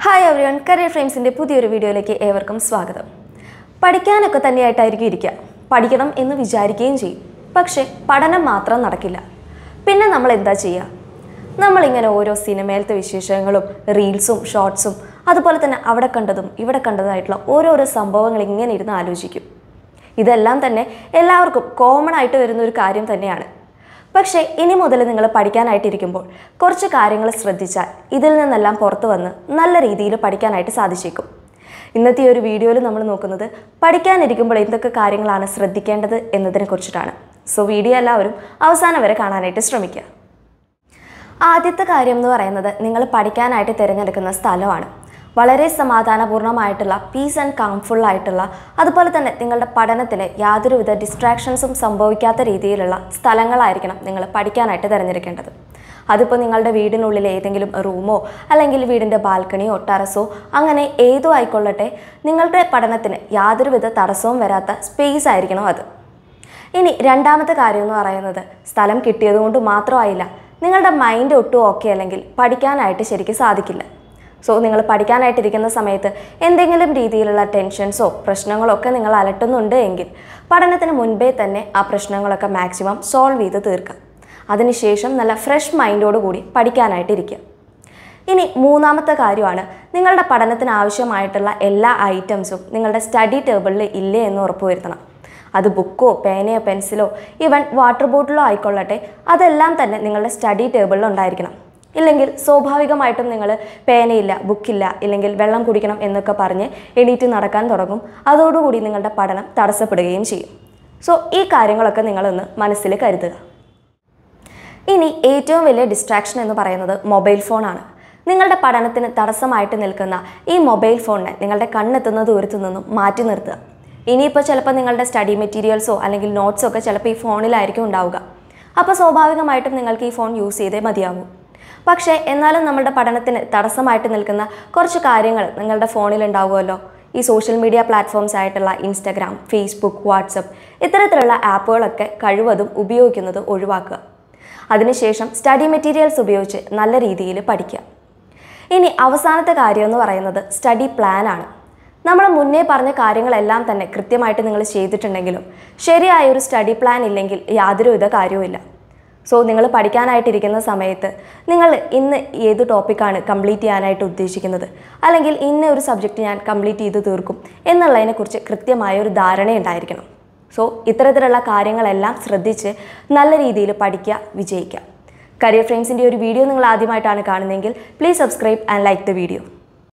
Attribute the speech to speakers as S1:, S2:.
S1: hi everyone career ഫ്രെയിംസിൻ്റെ പുതിയൊരു വീഡിയോയിലേക്ക് ഏവർക്കും സ്വാഗതം പഠിക്കാനൊക്കെ തന്നെയായിട്ടായിരിക്കും ഇരിക്കുക പഠിക്കണം എന്ന് വിചാരിക്കുകയും ചെയ്യും പക്ഷേ പഠനം മാത്രം നടക്കില്ല പിന്നെ നമ്മൾ എന്താ ചെയ്യുക നമ്മളിങ്ങനെ ഓരോ സിനിമയിലത്തെ വിശേഷങ്ങളും റീൽസും ഷോർട്സും അതുപോലെ തന്നെ അവിടെ കണ്ടതും ഇവിടെ കണ്ടതായിട്ടുള്ള ഓരോരോ സംഭവങ്ങൾ ഇങ്ങനെ ഇരുന്ന് ആലോചിക്കും ഇതെല്ലാം തന്നെ എല്ലാവർക്കും കോമൺ ആയിട്ട് വരുന്ന ഒരു കാര്യം തന്നെയാണ് പക്ഷേ ഇനി മുതൽ നിങ്ങൾ പഠിക്കാനായിട്ടിരിക്കുമ്പോൾ കുറച്ച് കാര്യങ്ങൾ ശ്രദ്ധിച്ചാൽ ഇതിൽ നിന്നെല്ലാം പുറത്തു വന്ന് നല്ല രീതിയിൽ പഠിക്കാനായിട്ട് സാധിച്ചേക്കും ഇന്നത്തെ ഈ ഒരു വീഡിയോയിൽ നമ്മൾ നോക്കുന്നത് പഠിക്കാനിരിക്കുമ്പോൾ എന്തൊക്കെ കാര്യങ്ങളാണ് ശ്രദ്ധിക്കേണ്ടത് എന്നതിനെ കുറിച്ചിട്ടാണ് സോ വീഡിയോ എല്ലാവരും അവസാനം വരെ കാണാനായിട്ട് ശ്രമിക്കുക ആദ്യത്തെ കാര്യം എന്ന് പറയുന്നത് നിങ്ങൾ പഠിക്കാനായിട്ട് തിരഞ്ഞെടുക്കുന്ന സ്ഥലമാണ് വളരെ സമാധാനപൂർണ്ണമായിട്ടുള്ള പീസ് ആൻഡ് കാംഫുൾ ആയിട്ടുള്ള അതുപോലെ തന്നെ നിങ്ങളുടെ പഠനത്തിൽ യാതൊരുവിധ ഡിസ്ട്രാക്ഷൻസും സംഭവിക്കാത്ത രീതിയിലുള്ള സ്ഥലങ്ങളായിരിക്കണം നിങ്ങൾ പഠിക്കാനായിട്ട് തിരഞ്ഞെടുക്കേണ്ടത് അതിപ്പോൾ നിങ്ങളുടെ വീടിനുള്ളിൽ ഏതെങ്കിലും റൂമോ അല്ലെങ്കിൽ വീടിൻ്റെ ബാൽക്കണിയോ ടെറസോ അങ്ങനെ ഏതോ ആയിക്കൊള്ളട്ടെ നിങ്ങളുടെ പഠനത്തിന് യാതൊരുവിധ തടസ്സവും വരാത്ത സ്പേസ് ആയിരിക്കണം അത് ഇനി രണ്ടാമത്തെ കാര്യം എന്ന് പറയുന്നത് സ്ഥലം കിട്ടിയതുകൊണ്ട് മാത്രമായില്ല നിങ്ങളുടെ മൈൻഡ് ഒട്ടും ഓക്കെ അല്ലെങ്കിൽ പഠിക്കാനായിട്ട് ശരിക്കും സാധിക്കില്ല സോ നിങ്ങൾ പഠിക്കാനായിട്ടിരിക്കുന്ന സമയത്ത് എന്തെങ്കിലും രീതിയിലുള്ള ടെൻഷൻസോ പ്രശ്നങ്ങളോ ഒക്കെ നിങ്ങൾ അലട്ടുന്നുണ്ട് എങ്കിൽ പഠനത്തിന് മുൻപേ തന്നെ ആ പ്രശ്നങ്ങളൊക്കെ മാക്സിമം സോൾവ് ചെയ്ത് തീർക്കുക അതിനുശേഷം നല്ല ഫ്രഷ് മൈൻഡോട് കൂടി പഠിക്കാനായിട്ടിരിക്കുക ഇനി മൂന്നാമത്തെ കാര്യമാണ് നിങ്ങളുടെ പഠനത്തിന് ആവശ്യമായിട്ടുള്ള എല്ലാ ഐറ്റംസും നിങ്ങളുടെ സ്റ്റഡി ടേബിളിൽ ഇല്ലേ എന്ന് ഉറപ്പുവരുത്തണം അത് ബുക്കോ പേനയോ പെൻസിലോ ഈവൻ വാട്ടർ ബോട്ടിലോ ആയിക്കൊള്ളട്ടെ അതെല്ലാം തന്നെ നിങ്ങളുടെ സ്റ്റഡി ടേബിളിൽ ഉണ്ടായിരിക്കണം ഇല്ലെങ്കിൽ സ്വാഭാവികമായിട്ടും നിങ്ങൾ പേനയില്ല ബുക്കില്ല ഇല്ലെങ്കിൽ വെള്ളം കുടിക്കണം എന്നൊക്കെ പറഞ്ഞ് എണീറ്റ് നടക്കാൻ തുടങ്ങും അതോടുകൂടി നിങ്ങളുടെ പഠനം തടസ്സപ്പെടുകയും ചെയ്യും സോ ഈ കാര്യങ്ങളൊക്കെ നിങ്ങളൊന്ന് മനസ്സിൽ കരുതുക ഇനി ഏറ്റവും വലിയ ഡിസ്ട്രാക്ഷൻ എന്ന് പറയുന്നത് മൊബൈൽ ഫോണാണ് നിങ്ങളുടെ പഠനത്തിന് തടസ്സമായിട്ട് നിൽക്കുന്ന ഈ മൊബൈൽ ഫോണിനെ നിങ്ങളുടെ കണ്ണെത്തുന്ന ദൂരത്തു നിന്നും മാറ്റി നിർത്തുക ഇനിയിപ്പോൾ ചിലപ്പോൾ നിങ്ങളുടെ സ്റ്റഡി മെറ്റീരിയൽസോ അല്ലെങ്കിൽ നോട്ട്സോ ഒക്കെ ചിലപ്പോൾ ഈ ഫോണിലായിരിക്കും ഉണ്ടാവുക അപ്പോൾ സ്വാഭാവികമായിട്ടും നിങ്ങൾക്ക് ഈ ഫോൺ യൂസ് ചെയ്തേ മതിയാവൂ പക്ഷേ എന്നാലും നമ്മുടെ പഠനത്തിന് തടസ്സമായിട്ട് നിൽക്കുന്ന കുറച്ച് കാര്യങ്ങൾ നിങ്ങളുടെ ഫോണിൽ ഉണ്ടാവുമല്ലോ ഈ സോഷ്യൽ മീഡിയ പ്ലാറ്റ്ഫോംസ് ആയിട്ടുള്ള ഇൻസ്റ്റഗ്രാം ഫേസ്ബുക്ക് വാട്സപ്പ് ഇത്തരത്തിലുള്ള ആപ്പുകളൊക്കെ കഴിവതും ഉപയോഗിക്കുന്നത് ഒഴിവാക്കുക അതിനുശേഷം സ്റ്റഡി മെറ്റീരിയൽസ് ഉപയോഗിച്ച് നല്ല രീതിയിൽ പഠിക്കുക ഇനി അവസാനത്തെ കാര്യം എന്ന് പറയുന്നത് സ്റ്റഡി പ്ലാൻ ആണ് നമ്മൾ മുന്നേ പറഞ്ഞ കാര്യങ്ങളെല്ലാം തന്നെ കൃത്യമായിട്ട് നിങ്ങൾ ചെയ്തിട്ടുണ്ടെങ്കിലും ശരിയായ ഒരു സ്റ്റഡി പ്ലാൻ ഇല്ലെങ്കിൽ യാതൊരുവിധ കാര്യവുമില്ല സോ നിങ്ങൾ പഠിക്കാനായിട്ടിരിക്കുന്ന സമയത്ത് നിങ്ങൾ ഇന്ന് ഏത് ടോപ്പിക്കാണ് കംപ്ലീറ്റ് ചെയ്യാനായിട്ട് ഉദ്ദേശിക്കുന്നത് അല്ലെങ്കിൽ ഇന്ന ഒരു സബ്ജക്റ്റ് ഞാൻ കംപ്ലീറ്റ് ചെയ്ത് തീർക്കും എന്നുള്ളതിനെക്കുറിച്ച് കൃത്യമായ ഒരു ധാരണ ഉണ്ടായിരിക്കണം സോ ഇത്തരത്തിലുള്ള കാര്യങ്ങളെല്ലാം ശ്രദ്ധിച്ച് നല്ല രീതിയിൽ പഠിക്കുക വിജയിക്കുക കരിയർ ഫ്രെയിംസിൻ്റെ ഒരു വീഡിയോ നിങ്ങൾ ആദ്യമായിട്ടാണ് കാണുന്നതെങ്കിൽ please subscribe and like the video